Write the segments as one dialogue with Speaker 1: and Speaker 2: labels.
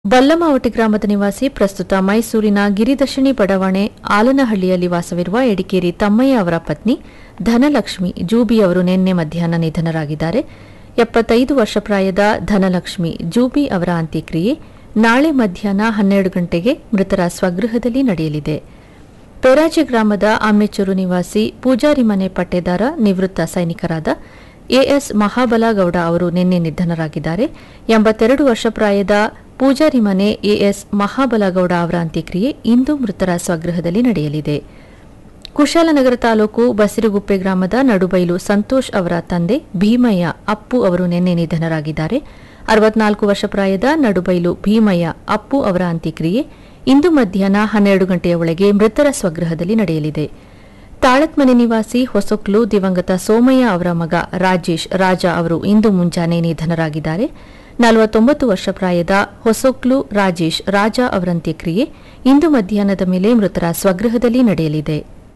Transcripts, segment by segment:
Speaker 1: ಬಲ್ಲಮಾವಟಿ ಗ್ರಾಮದ ನಿವಾಸಿ ಪ್ರಸ್ತುತ ಮೈಸೂರಿನ ಗಿರಿದರ್ಶಿನಿ ಬಡಾವಣೆ ಆಲನಹಳ್ಳಿಯಲ್ಲಿ ವಾಸವಿರುವ ಎಡಿಕೇರಿ ತಮ್ಮಯ್ಯ ಅವರ ಪತ್ನಿ ಧನಲಕ್ಷ್ಮಿ ಜೂಬಿ ಅವರು ನಿನ್ನೆ ಮಧ್ಯಾಹ್ನ ನಿಧನರಾಗಿದ್ದಾರೆ ಎಪ್ಪತ್ತೈದು ವರ್ಷ ಪ್ರಾಯದ ಧನಲಕ್ಷ್ಮಿ ಜೂಬಿ ಅವರ ಅಂತ್ಯಕ್ರಿಯೆ ನಾಳೆ ಮಧ್ಯಾಹ್ನ ಹನ್ನೆರಡು ಗಂಟೆಗೆ ಮೃತರ ಸ್ವಗೃಹದಲ್ಲಿ ನಡೆಯಲಿದೆ ಪೆರಾಜೆ ಗ್ರಾಮದ ಆಮೆಚೂರು ನಿವಾಸಿ ಪೂಜಾರಿ ಮನೆ ಪಟ್ಟೇದಾರ ನಿವೃತ್ತ ಸೈನಿಕರಾದ ಎಎಸ್ ಮಹಾಬಲಗೌಡ ಅವರು ನಿನ್ನೆ ನಿಧನರಾಗಿದ್ದಾರೆ ಎಂಬತ್ತೆರಡು ವರ್ಷ ಪ್ರಾಯದ ಪೂಜಾರಿ ಮನೆ ಎಎಸ್ ಮಹಾಬಲಗೌಡ ಅವರ ಅಂತ್ಯಕ್ರಿಯೆ ಇಂದು ಮೃತರ ಸ್ವಗೃಹದಲ್ಲಿ ನಡೆಯಲಿದೆ ಕುಶಾಲನಗರ ತಾಲೂಕು ಬಸಿರುಗುಪ್ಪೆ ಗ್ರಾಮದ ನಡುಬೈಲು ಸಂತೋಷ್ ಅವರ ತಂದೆ ಭೀಮಯ್ಯ ಅಪ್ಪು ಅವರು ನಿನ್ನೆ ನಿಧನರಾಗಿದ್ದಾರೆ ಅರವತ್ನಾಲ್ಕು ವರ್ಷ ಪ್ರಾಯದ ನಡುಬೈಲು ಭೀಮಯ್ಯ ಅಪ್ಪು ಅವರ ಅಂತ್ಯಕ್ರಿಯೆ ಇಂದು ಮಧ್ಯಾಹ್ನ ಹನ್ನೆರಡು ಗಂಟೆಯ ಒಳಗೆ ಮೃತರ ಸ್ವಗೃಹದಲ್ಲಿ ನಡೆಯಲಿದೆ ತಾಳತ್ಮನೆ ನಿವಾಸಿ ಹೊಸಕ್ಲು ದಿವಂಗತ ಸೋಮಯ್ಯ ಅವರ ಮಗ ರಾಜೇಶ್ ರಾಜ ಅವರು ಇಂದು ಮುಂಜಾನೆ ನಿಧನರಾಗಿದ್ದಾರೆ ನಲವತ್ತೊಂಬತ್ತು ವರ್ಷ ಪ್ರಾಯದ ಹೊಸಕ್ಲು ರಾಜೇಶ್ ರಾಜ ಅವರ ಅಂತ್ಯಕ್ರಿಯೆ ಇಂದು ಮಧ್ಯಾಹ್ನದ ಮೇಲೆ ಮೃತರ ಸ್ವಗೃಹದಲ್ಲಿ ನಡೆಯಲಿದೆ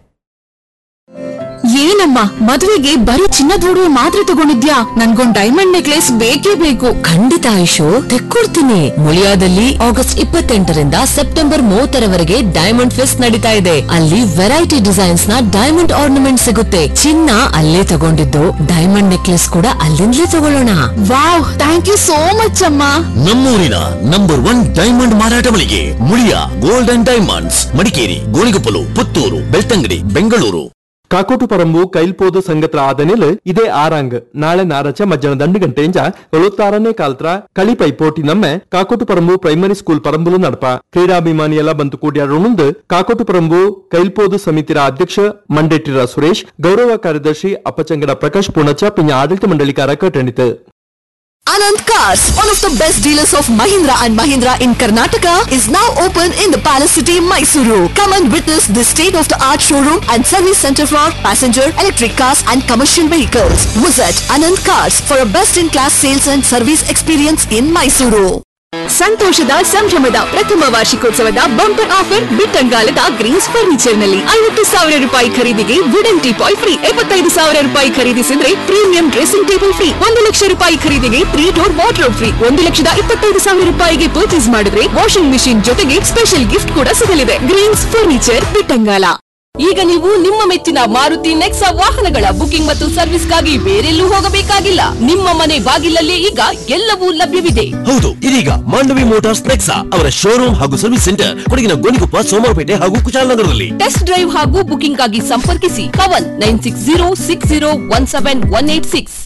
Speaker 2: ಏನಮ್ಮ ಮದುವೆಗೆ ಬರೀ ಚಿನ್ನದ ಒಡವೆ ಮಾತ್ರ ತಗೊಂಡಿದ್ಯಾ ನನ್ಗೊಂದ್ ಡೈಮಂಡ್ ನೆಕ್ಲೆಸ್ ಬೇಕೇ ಬೇಕು
Speaker 3: ಖಂಡಿತ ಆಯುಷು ತೆಕ್ಕೊಡ್ತೀನಿ ಮುಳಿಯಾದಲ್ಲಿ ಆಗಸ್ಟ್ ಇಪ್ಪತ್ತೆಂಟರಿಂದ ಸೆಪ್ಟೆಂಬರ್ ಮೂವತ್ತರವರೆಗೆ ಡೈಮಂಡ್ ಫೆಸ್ಟ್ ನಡೀತಾ ಇದೆ ಅಲ್ಲಿ ವೆರೈಟಿ ಡಿಸೈನ್ಸ್ ನ ಡೈಮಂಡ್ ಆರ್ನಮೆಂಟ್ ಸಿಗುತ್ತೆ ಚಿನ್ನ ಅಲ್ಲೇ ತಗೊಂಡಿದ್ದು ಡೈಮಂಡ್ ನೆಕ್ಲೆಸ್ ಕೂಡ ಅಲ್ಲಿಂದಲೇ ತಗೊಳ್ಳೋಣ
Speaker 2: wow thank you so much ಅಮ್ಮ
Speaker 4: ನಮ್ಮೂರಿನ ನಂಬರ್ ಒನ್ ಡೈಮಂಡ್ ಮಾರಾಟ ಮಳಿಗೆ Muliya gold and diamonds Madikeri Gonikoppal Puttur Belthangady Bengaluru
Speaker 5: Kakotu Parambu ಕೈಲ್ಪೋದು ಸಂಗತ್ರ ಆದನೆಲ್ ಇದೇ ಆರಂಗ್ ನಾಳೆ ನಾರಚ ಮಧ್ಯಾಹ್ನ ದಂಡು ಗಂಟೆಂಜ ಎಳುತ್ತಾರನೇ ಕಾಲ್ತ್ರ ಕಳಿ ಪೈಪೋಟಿ ನಮ್ಮೆ ಕಾಕೋಟು ಪರಂಬು ಪ್ರೈಮರಿ ಸ್ಕೂಲ್ ಪರಂಬುಲು ನಡಪ ಕ್ರೀಡಾಭಿಮಾನಿಯೆಲ್ಲ ಬಂತು ಕೂಡ್ಯಾಡೋಣಂದು ಕಾಕೋಟು ಪರಂಬು ಕೈಲ್ಪೋದು ಸಮಿತಿರ ಅಧ್ಯಕ್ಷ ಮಂಡೆಟ್ಟಿರ ಸುರೇಶ್ ಗೌರವ ಕಾರ್ಯದರ್ಶಿ ಅಪ್ಪಚಂಗಡ ಪ್ರಕಾಶ್ ಪೂರ್ಣಚ ಪಿಂಜ ಆಡಳಿತ ಮಂಡಳಿಕಾರ ಕಟಣಿತು
Speaker 2: Anand Cars, one of the best dealers of Mahindra and Mahindra in Karnataka, is now open in the Palace City, Mysuru. Come and witness this state-of-the-art showroom and service center for passenger, electric cars and commercial vehicles. Visit Anand Cars for a best-in-class sales and service experience in Mysuru. ಸಂತೋಷದ ಸಂಭ್ರಮದ ಪ್ರಥಮ ವಾರ್ಷಿಕೋತ್ಸವದ bumper offer ಬಿಟ್ಟಂಗಾಲದ Greens furniture ನಲ್ಲಿ ಐವತ್ತು ಸಾವಿರ ರೂಪಾಯಿ ಖರೀದಿಗೆ ವುಡನ್ ಟೀಪಾಯ್ ಫ್ರೀ ಎಪ್ಪತ್ತೈದು ಸಾವಿರ ರೂಪಾಯಿ ಖರೀದಿಸಿದ್ರೆ ಪ್ರೀಮಿಯಂ ಡ್ರೆಸ್ಸಿಂಗ್ ಟೇಬಲ್ ಫ್ರೀ ಒಂದು ಲಕ್ಷ ರೂಪಾಯಿ ಖರೀದಿಗೆ ತ್ರೀ ಡೋರ್ ವಾರ್ಡ್ರೋಬ್ ಫ್ರೀ ಒಂದು ಲಕ್ಷದ ಇಪ್ಪತ್ತೈದು ಸಾವಿರ ರೂಪಾಯಿಗೆ ಪರ್ಚೇಸ್ ಮಾಡಿದ್ರೆ ವಾಷಿಂಗ್ ಮಿಷಿನ್ ಜೊತೆಗೆ ಸ್ಪೆಷಲ್ ಗಿಫ್ಟ್ ಕೂಡ ಸಿಗಲಿದೆ ಗ್ರೀನ್ಸ್ ಫರ್ನಿಚರ್ ಬಿಟ್ಟಂಗಾಲ ಈಗ ನೀವು ನಿಮ್ಮ ಮೆಚ್ಚಿನ ಮಾರುತಿ ನೆಕ್ಸಾ ವಾಹನಗಳ ಬುಕಿಂಗ್ ಮತ್ತು ಸರ್ವಿಸ್ಗಾಗಿ ಬೇರೆಲ್ಲೂ ಹೋಗಬೇಕಾಗಿಲ್ಲ ನಿಮ್ಮ ಮನೆ ಬಾಗಿಲಲ್ಲೇ ಈಗ ಎಲ್ಲವೂ ಲಭ್ಯವಿದೆ
Speaker 4: ಹೌದು ಇದೀಗ ಮಾಂಡವಿ ಮೋಟಾರ್ಸ್ ನೆಕ್ಸಾ ಅವರ ಶೋರೂಮ್ ಹಾಗೂ ಸರ್ವಿಸ್ ಸೆಂಟರ್ ಕೊಡಗಿನ ಗೋಣಿಕೊಪ್ಪ ಸೋಮವಾರಪೇಟೆ ಹಾಗೂ ಕುಶಾಲನಗರದಲ್ಲಿ
Speaker 2: ಟೆಸ್ಟ್ ಡ್ರೈವ್ ಹಾಗೂ ಬುಕಿಂಗ್ ಆಗಿ ಸಂಪರ್ಕಿಸಿ Pavan nine six zero six zero one seven one eight six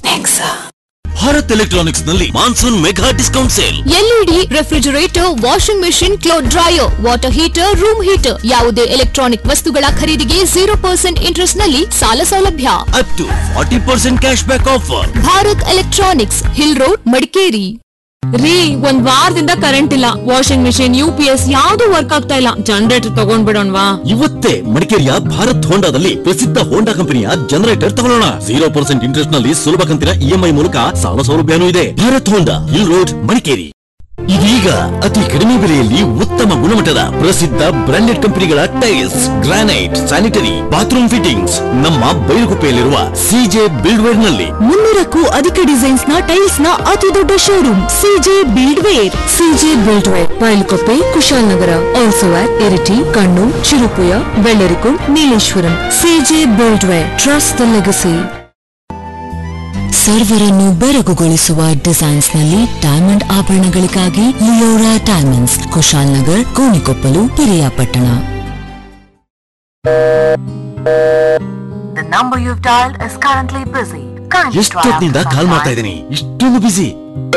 Speaker 4: Bharat electronics ನಲ್ಲಿ monsoon mega discount sale
Speaker 6: LED refrigerator washing machine cloth dryer water heater room heater ಯಾವುದೇ electronic ವಸ್ತುಗಳ ಖರೀದಿಗೆ ಜೀರೋ ಪರ್ಸೆಂಟ್ ಇಂಟ್ರೆಸ್ಟ್ ನಲ್ಲಿ ಸಾಲ ಸೌಲಭ್ಯ
Speaker 4: up to forty percent cash back offer
Speaker 6: Bharat electronics hill road Madikeri
Speaker 2: ರೀ ಒಂದ್ ವಾರದಿಂದ ಕರೆಂಟ್ ಇಲ್ಲ washing machine U P S ಯಾವ್ದು ವರ್ಕ್ ಆಗ್ತಾ ಇಲ್ಲ ಜನರೇಟರ್ ತಗೊಂಡ್ಬಿಡೋಣವಾ
Speaker 4: ಇವತ್ತೇ ಮಡಿಕೇರಿಯ ಭಾರತ್ ಹೋಂಡಾದಲ್ಲಿ ಪ್ರಸಿದ್ಧ ಹೋಂಡಾ ಕಂಪನಿಯ ಜನರೇಟರ್ ತಗೊಳ್ಳೋಣ ಜೀರೋ ಪರ್ಸೆಂಟ್ ಇಂಟ್ರೆಸ್ಟ್ ನಲ್ಲಿ ಸುಲಭ ಕಂತಿನ ಇಎಂಐ ಮೂಲಕ ಸಾಲ ಸೌಲಭ್ಯನೂ ಇದೆ Bharat Honda hill road Madikeri ಇದೀಗ ಅತಿ ಕಡಿಮೆ ಬೆಲೆಯಲ್ಲಿ ಉತ್ತಮ ಗುಣಮಟ್ಟದ ಪ್ರಸಿದ್ಧ ಬ್ರಾಂಡೆಡ್ ಕಂಪನಿಗಳ tiles granite sanitary bathroom fittings ನಮ್ಮ ಬೈಲುಗುಪ್ಪೆಯಲ್ಲಿರುವ ಸಿಜೆ ಬಿಲ್ಡ್ವೇರ್ ನಲ್ಲಿ
Speaker 2: ಮುನ್ನೂರಕ್ಕೂ ಅಧಿಕ ಡಿಸೈನ್ಸ್ ನ ಟೈಲ್ಸ್ ನ ಅತಿ ದೊಡ್ಡ showroom CJ buildware
Speaker 3: CJ buildware Bylakuppe Kushalnagar also at Iritty Kannur Cherupuzha Vellarikundu Nileshwaram CJ buildware trust the legacy ಸರ್ವರನ್ನು ಬೆರಗುಗೊಳಿಸುವ ಡಿಸೈನ್ಸ್ ನಲ್ಲಿ ಡೈಮಂಡ್ ಆಭರಣಗಳಿಗಾಗಿ Leora diamonds Kushalnagar Gonikoppal Periyapatna
Speaker 7: The number you've dialed is currently busy. Kindly try
Speaker 4: ಎಷ್ಟೊತ್ತಿನಿಂದ
Speaker 7: after
Speaker 4: ಕಾಲ್
Speaker 7: some
Speaker 4: ಮಾಡ್ತಾ
Speaker 7: time.
Speaker 4: ಇದ್ದೀನಿ ಇಷ್ಟೊಂದು ಬಿಸಿ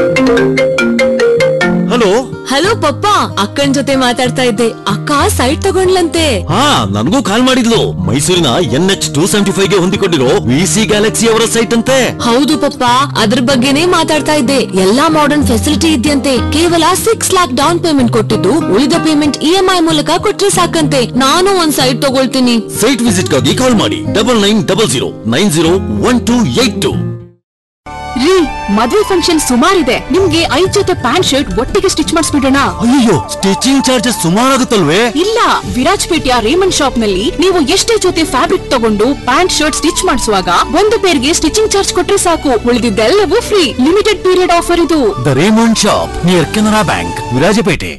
Speaker 4: ಹಲೋ
Speaker 2: ಹಲೋ ಪಪ್ಪ ಅಕ್ಕನ್ ಜೊತೆ ಮಾತಾಡ್ತಾ ಇದ್ದೆ ಅಕ್ಕ ಸೈಟ್ ತಗೊಂಡ್ಲಂತೆ
Speaker 4: ಹಾ ನನಗೂ ಕಾಲ್ ಮಾಡಿದ್ಲು ಮೈಸೂರಿನ N H two seventy five ಗೆ ಹೊಂದಿಕೊಂಡಿರೋ ವಿ ಸಿ ಗ್ಯಾಲಕ್ಸಿ ಅವರ ಸೈಟ್ ಅಂತೆ
Speaker 2: ಹೌದು ಪಪ್ಪ ಅದ್ರ ಬಗ್ಗೆನೇ ಮಾತಾಡ್ತಾ ಇದ್ದೆ ಎಲ್ಲಾ ಮಾಡರ್ನ್ ಫೆಸಿಲಿಟಿ ಇದೆಯಂತೆ ಕೇವಲ ಸಿಕ್ಸ್ ಲ್ಯಾಕ್ ಡೌನ್ ಪೇಮೆಂಟ್ ಕೊಟ್ಟಿದ್ದು ಉಳಿದ ಪೇಮೆಂಟ್ ಇ ಎಂ ಐ ಮೂಲಕ ಕೊಟ್ರೆ ಸಾಕಂತೆ ನಾನು ಒಂದ್ ಸೈಟ್ ತಗೊಳ್ತೀನಿ
Speaker 4: ಸೈಟ್ ವಿಸಿಟ್ ಗಾಗಿ ಕಾಲ್ ಮಾಡಿ double nine double zero nine zero one two eight two
Speaker 2: ರೀ ಮದ್ವೆ ಫಂಕ್ಷನ್ ಸುಮಾರಿದೆ ನಿಮ್ಗೆ ಐದ್ ಜೊತೆ ಪ್ಯಾಂಟ್ ಶರ್ಟ್ ಒಟ್ಟಿಗೆ ಸ್ಟಿಚ್ ಮಾಡಿಸ್ಬಿಡೋಣ
Speaker 4: ಅಯ್ಯೋ ಸ್ಟಿಚಿಂಗ್ ಚಾರ್ಜಸ್ ಸುಮಾರಾಗುತ್ತಲ್ವೇ
Speaker 2: ಇಲ್ಲ ವಿರಾಜ್ಪೇಟೆಯ ರೇಮಂಡ್ ಶಾಪ್ ನಲ್ಲಿ ನೀವು ಎಷ್ಟೇ ಜೊತೆ ಫ್ಯಾಬ್ರಿಕ್ ತಗೊಂಡು ಪ್ಯಾಂಟ್ ಶರ್ಟ್ ಸ್ಟಿಚ್ ಮಾಡಿಸುವಾಗ ಒಂದು ಪೇರ್ಗೆ ಸ್ಟಿಚಿಂಗ್ ಚಾರ್ಜ್ ಕೊಟ್ರೆ ಸಾಕು ಉಳಿದಿದ್ದೆಲ್ಲವೂ ಫ್ರೀ ಲಿಮಿಟೆಡ್ ಪೀರಿಯಡ್ ಆಫರ್ ಇದು
Speaker 4: the Raymond shop near Canara bank Virajpet